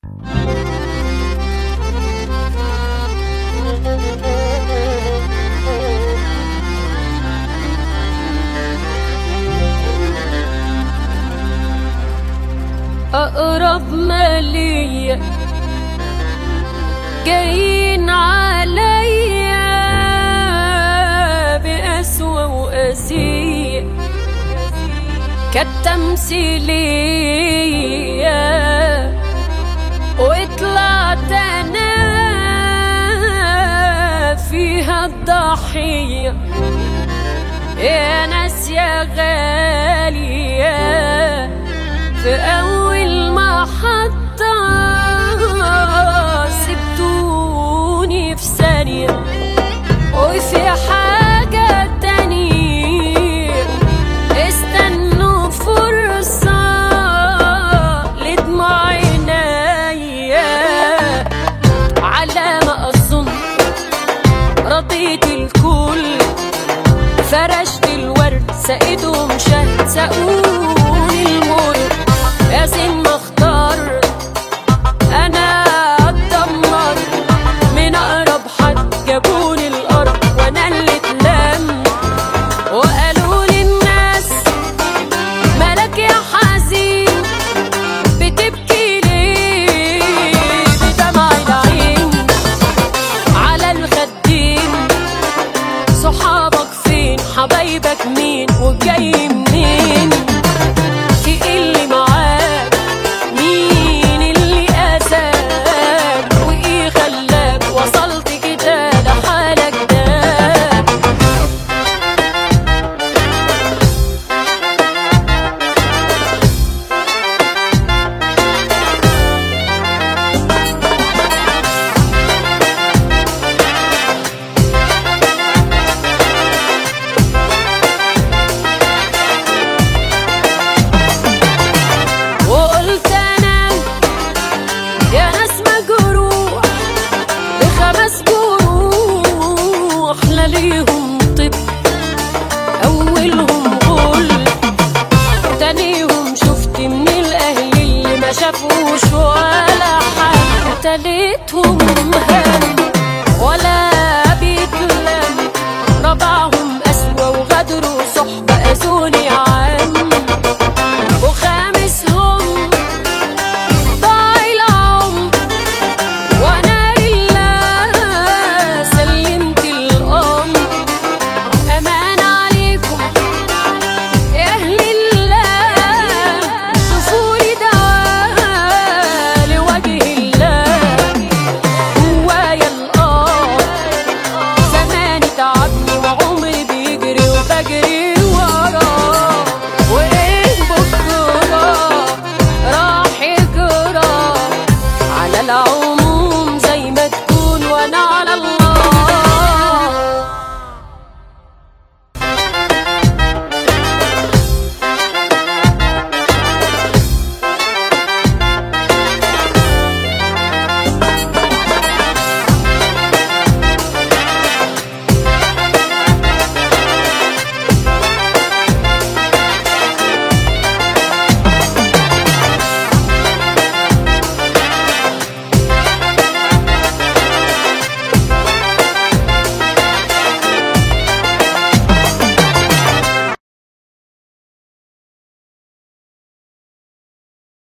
أقرب ما ليا جايين عليا بأسوأ وأذية كانت تمثيلية وطلعت أنا فيها الضحية يا ناس يا غالية في أول محطة سبتوني في ثانية وفي حاجة تانية استنوا فرصة لدموع عينيا على ما أظن رضيت الكل فرشت الورد سقيتهم شهد سقوني المر يا سن ما اختار انا اتدمر من اقرب حد جابوني الارض وانا اللي اتلم وقالوا لي الناس مالك يا حزين بتبكي ليه بدمع العين على الخدين صحابك فين حبايبك مين وجاي منين في اللي معاك مين اللي قاساك وايه خلاك وصلت كده لحالك ده وقلت انا يا ناس مجروح بخمس جروح لا ليهم طب اولهم غل تانيهم شفت من الاهل اللي ما شافوش ولا حاجه تالتهم